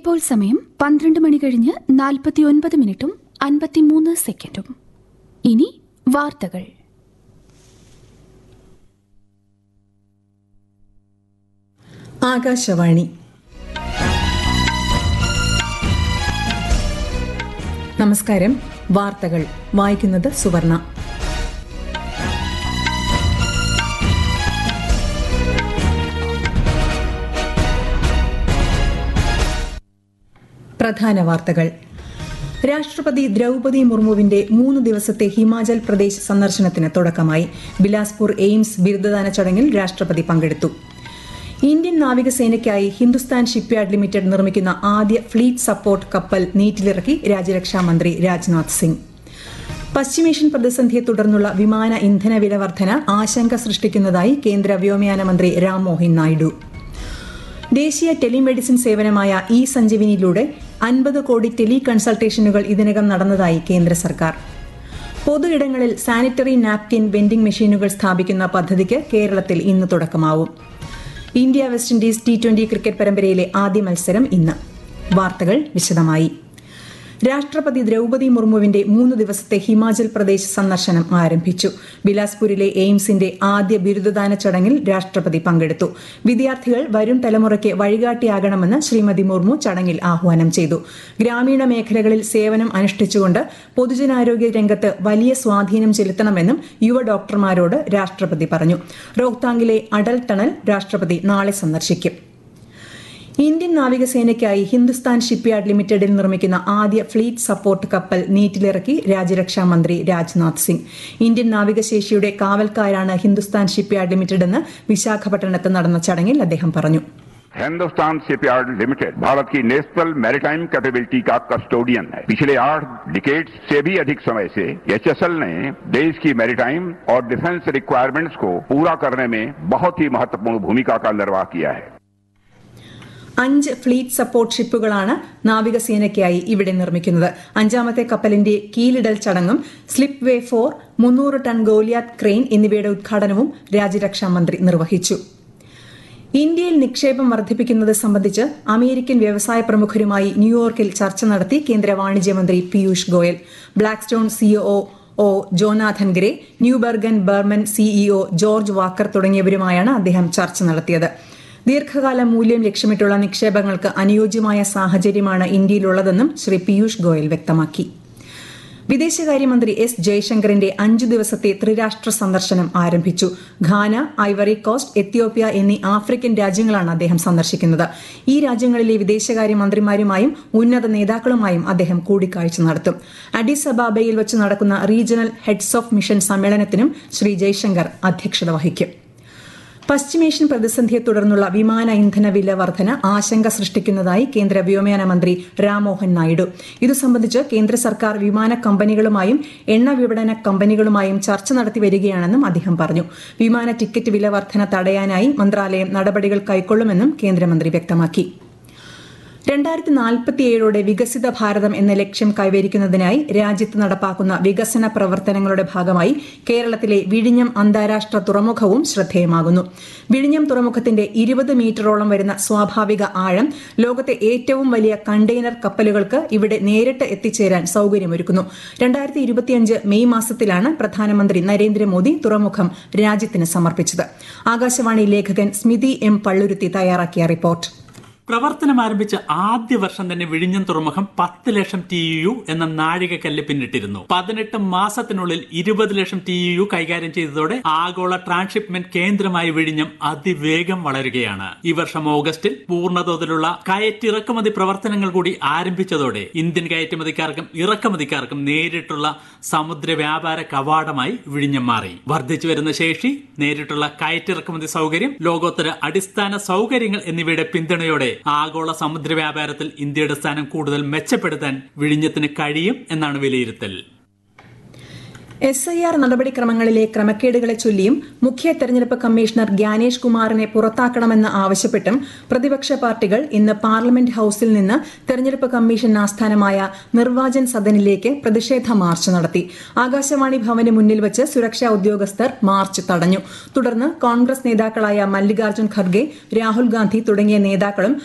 ഇപ്പോൾ സമയം പന്ത്രണ്ട് മണി കഴിഞ്ഞ് നാൽപ്പത്തിയൊൻപത് മിനിറ്റും അൻപത്തിമൂന്ന് സെക്കൻഡും ഇനി വാർത്തകൾ ആകാശവാണി നമസ്കാരം വാർത്തകൾ വായിക്കുന്നത് സുവർണ പ്രധാന വാർത്തകൾ രാഷ്ട്രപതി ദ്രൗപതി മുർമുവിന്റെ മൂന്ന് ദിവസത്തെ ഹിമാചൽ പ്രദേശ് സന്ദർശനത്തിന് തുടക്കമായി ബിലാസ്പൂർ എയിംസ് ബിരുദദാന ചടങ്ങിൽ രാഷ്ട്രപതി പങ്കെടുത്തു ഇന്ത്യൻ നാവികസേനയ്ക്കായി ഹിന്ദുസ്ഥാൻ ഷിപ്പ്യാർഡ് ലിമിറ്റഡ് നിർമ്മിക്കുന്ന ആദ്യ ഫ്ലീറ്റ് സപ്പോർട്ട് കപ്പൽ നീറ്റിലിറക്കി രാജ്യരക്ഷാമന്ത്രി രാജ്നാഥ് സിംഗ് പശ്ചിമേഷ്യൻ പ്രതിസന്ധിയെ തുടർന്നുള്ള വിമാന ഇന്ധന വില വർധന ആശങ്ക സൃഷ്ടിക്കുന്നതായി കേന്ദ്ര വ്യോമയാന മന്ത്രി രാംമോഹൻ നായിഡു ദേശീയ ടെലിമെഡിസിൻ സേവനമായ ഇ സഞ്ജീവിനിയിലൂടെ അൻപത് കോടി ടെലി കൺസൾട്ടേഷനുകൾ ഇതിനകം നടന്നതായി കേന്ദ്ര സർക്കാർ പൊതു ഇടങ്ങളിൽ സാനിറ്ററി നാപ്കിൻ വെൻഡിംഗ് മെഷീനുകൾ സ്ഥാപിക്കുന്ന പദ്ധതിക്ക് കേരളത്തിൽ ഇന്ന് തുടക്കമാവും India West Indies T twenty cricket പരമ്പരയിലെ ആദ്യ മത്സരം ഇന്ന് വാർത്തകൾ വിശദമായി രാഷ്ട്രപതി ദ്രൗപതി മുർമുവിന്റെ മൂന്ന് ദിവസത്തെ ഹിമാചൽ പ്രദേശ് സന്ദർശനം ആരംഭിച്ചു ബിലാസ്പൂരിലെ എയിംസിന്റെ ആദ്യ ബിരുദദാന ചടങ്ങിൽ രാഷ്ട്രപതി പങ്കെടുത്തു വിദ്യാർത്ഥികൾ വരും തലമുറയ്ക്ക് വഴികാട്ടിയാകണമെന്ന് ശ്രീമതി മുർമു ചടങ്ങിൽ ആഹ്വാനം ചെയ്തു ഗ്രാമീണ മേഖലകളിൽ സേവനം അനുഷ്ഠിച്ചുകൊണ്ട് പൊതുജനാരോഗ്യ രംഗത്ത് വലിയ സ്വാധീനം ചെലുത്തണമെന്നും യുവ ഡോക്ടർമാരോട് രാഷ്ട്രപതി പറഞ്ഞു റോഹ്താങ്ങിലെ അടൽ ടണൽ രാഷ്ട്രപതി നാളെ സന്ദർശിക്കും ഇന്ത്യൻ നാവികസേനയ്ക്കായി ഹിന്ദുസ്ഥാൻ ഷിപ്പ്യാർഡ് ലിമിറ്റഡിൽ നിർമ്മിക്കുന്ന ആദ്യ ഫ്ലീറ്റ് സപ്പോർട്ട് കപ്പൽ നീറ്റിലിറക്കി രാജ്യരക്ഷാ മന്ത്രി രാജ്നാഥ് സിംഗ് ഇന്ത്യൻ നാവികശേഷിയുടെ കാവൽക്കാരാണ് ഹിന്ദുസ്ഥാൻ ഷിപ്പ്യാർഡ് ലിമിറ്റഡ് എന്ന് വിശാഖപട്ടണത്ത് നടന്ന ചടങ്ങിൽ അദ്ദേഹം പറഞ്ഞു हिंदुस्तान शिपयार्ड लिमिटेड भारत की नेशनल मैरिटाइम कैपेबिलिटी का कस्टोडियन है पिछले आठ डिकेट्स से भी अधिक समय से एचएसएल ने देश की मैरिटाइम और डिफेंस रिक्वायरमेंट्स को पूरा करने में बहुत ही महत्वपूर्ण भूमिका का निर्वाह किया है അഞ്ച് ഫ്ലീറ്റ് സപ്പോർട്ട് ഷിപ്പുകളാണ് നാവികസേനയ്ക്കായി ഇവിടെ നിർമ്മിക്കുന്നത് അഞ്ചാമത്തെ കപ്പലിന്റെ കീലിടൽ ചടങ്ങും സ്ലിപ്പ് വേ ഫോർ മുന്നൂറ് ടൺ ഗോലിയാത്ത് ക്രെയിൻ എന്നിവയുടെ ഉദ്ഘാടനവും രാജ്യരക്ഷാ മന്ത്രി നിർവഹിച്ചു ഇന്ത്യയിൽ നിക്ഷേപം വർദ്ധിപ്പിക്കുന്നത് സംബന്ധിച്ച് അമേരിക്കൻ വ്യവസായ പ്രമുഖരുമായി ന്യൂയോർക്കിൽ ചർച്ച നടത്തി കേന്ദ്ര വാണിജ്യമന്ത്രി പീയൂഷ് ഗോയൽ ബ്ലാക്ക്സ്റ്റോൺ സിഒഒ ഒ Jonathan Gray Neuberger Berman CEO George Walker തുടങ്ങിയവരുമായാണ് അദ്ദേഹം ചർച്ച നടത്തിയത് ദീർഘകാല മൂല്യം ലക്ഷ്യമിട്ടുള്ള നിക്ഷേപങ്ങൾക്ക് അനുയോജ്യമായ സാഹചര്യമാണ് ഇന്ത്യയിലുള്ളതെന്നും ശ്രീ പീയൂഷ് ഗോയൽ വ്യക്തമാക്കി വിദേശകാര്യമന്ത്രി എസ് ജയശങ്കറിന്റെ അഞ്ചു ദിവസത്തെ ത്രിരാഷ്ട്ര സന്ദർശനം ആരംഭിച്ചു ഘാന ഐവറി കോസ്റ്റ് എത്യോപ്യ എന്നീ ആഫ്രിക്കൻ രാജ്യങ്ങളാണ് അദ്ദേഹം സന്ദർശിക്കുന്നത് ഈ രാജ്യങ്ങളിലെ വിദേശകാര്യ മന്ത്രിമാരുമായും ഉന്നത നേതാക്കളുമായും അദ്ദേഹം കൂടിക്കാഴ്ച നടത്തും അഡിസ് അബാബയിൽ വെച്ച് നടക്കുന്ന റീജിയണൽ ഹെഡ്സ് ഓഫ് മിഷൻ സമ്മേളനത്തിനും ശ്രീ ജയശങ്കർ അധ്യക്ഷത വഹിക്കും പശ്ചിമേഷ്യൻ പ്രതിസന്ധിയെ തുടർന്നുള്ള വിമാന ഇന്ധന വില വർധന ആശങ്ക സൃഷ്ടിക്കുന്നതായി കേന്ദ്ര വ്യോമയാന മന്ത്രി രാംമോഹൻ നായിഡു ഇതു സംബന്ധിച്ച് കേന്ദ്ര സർക്കാർ വിമാന കമ്പനികളുമായും എണ്ണ വിപണന കമ്പനികളുമായും ചർച്ച നടത്തി വരികയാണെന്നും അദ്ദേഹം പറഞ്ഞു വിമാന ടിക്കറ്റ് വില വർധന തടയാനായി മന്ത്രാലയം നടപടികൾ കൈക്കൊള്ളുമെന്നും കേന്ദ്രമന്ത്രി വ്യക്തമാക്കി രണ്ടായിരത്തി നാൽപ്പത്തിയേഴോടെ വികസിത ഭാരതം എന്ന ലക്ഷ്യം കൈവരിക്കുന്നതിനായി രാജ്യത്ത് നടപ്പാക്കുന്ന വികസന പ്രവർത്തനങ്ങളുടെ ഭാഗമായി കേരളത്തിലെ വിഴിഞ്ഞം അന്താരാഷ്ട്ര തുറമുഖവും ശ്രദ്ധേയമാകുന്നു വിഴിഞ്ഞം തുറമുഖത്തിന്റെ ഇരുപത് മീറ്ററോളം വരുന്ന സ്വാഭാവിക ആഴം ലോകത്തെ ഏറ്റവും വലിയ കണ്ടെയ്നർ കപ്പലുകൾക്ക് ഇവിടെ നേരിട്ട് എത്തിച്ചേരാൻ സൌകര്യമൊരുക്കുന്നു രണ്ടായിരത്തി ഇരുപത്തിയഞ്ച് മെയ് മാസത്തിലാണ് പ്രധാനമന്ത്രി നരേന്ദ്രമോദി തുറമുഖം രാജ്യത്തിന് സമർപ്പിച്ചത് ആകാശവാണി ലേഖകൻ സ്മിതി എം പള്ളുരുത്തി തയ്യാറാക്കിയ റിപ്പോർട്ട് പ്രവർത്തനം ആരംഭിച്ച ആദ്യ വർഷം തന്നെ വിഴിഞ്ഞം തുറമുഖം പത്ത് ലക്ഷം ടി യു എന്ന നാഴികക്കല്ല് പിന്നിട്ടിരുന്നു പതിനെട്ട് മാസത്തിനുള്ളിൽ ഇരുപത് ലക്ഷം ടി യു കൈകാര്യം ചെയ്തതോടെ ആഗോള ട്രാൻസ്ഷിപ്മെന്റ് കേന്ദ്രമായി വിഴിഞ്ഞം അതിവേഗം വളരുകയാണ് ഈ വർഷം ഓഗസ്റ്റിൽ പൂർണ്ണതോതിലുള്ള കയറ്റിറക്കുമതി പ്രവർത്തനങ്ങൾ കൂടി ആരംഭിച്ചതോടെ ഇന്ത്യൻ കയറ്റുമതിക്കാർക്കും ഇറക്കുമതിക്കാർക്കും നേരിട്ടുള്ള സമുദ്ര വ്യാപാര കവാടമായി വിഴിഞ്ഞം മാറി വർദ്ധിച്ചു വരുന്ന ശേഷി നേരിട്ടുള്ള കയറ്റിറക്കുമതി സൗകര്യം ലോകോത്തര അടിസ്ഥാന സൗകര്യങ്ങൾ എന്നിവയുടെ പിന്തുണയോടെ ആഗോള സമുദ്ര വ്യാപാരത്തിൽ ഇന്ത്യയുടെ സ്ഥാനം കൂടുതൽ മെച്ചപ്പെടുത്താൻ വിഴിഞ്ഞത്തിന് കഴിയും എന്നാണ് വിലയിരുത്തൽ എസ് ഐ ആർ നടപടിക്രമങ്ങളിലെ ക്രമക്കേടുകളെ ചൊല്ലിയും മുഖ്യ തെരഞ്ഞെടുപ്പ് കമ്മീഷണർ ഗ്യാനേഷ് കുമാറിനെ പുറത്താക്കണമെന്ന് ആവശ്യപ്പെട്ടും പ്രതിപക്ഷ പാർട്ടികൾ ഇന്ന് പാർലമെന്റ് ഹൌസിൽ നിന്ന് തെരഞ്ഞെടുപ്പ് കമ്മീഷൻ ആസ്ഥാനമായ നിർവാചൻ സദനിലേക്ക് പ്രതിഷേധ മാർച്ച് നടത്തി ആകാശവാണി ഭവന് മുന്നിൽ വെച്ച് സുരക്ഷാ ഉദ്യോഗസ്ഥർ മാർച്ച് തടഞ്ഞു തുടർന്ന് കോൺഗ്രസ് നേതാക്കളായ മല്ലികാർജ്ജുൻ ഖർഗെ രാഹുൽ ഗാന്ധി തുടങ്ങിയ നേതാക്കളും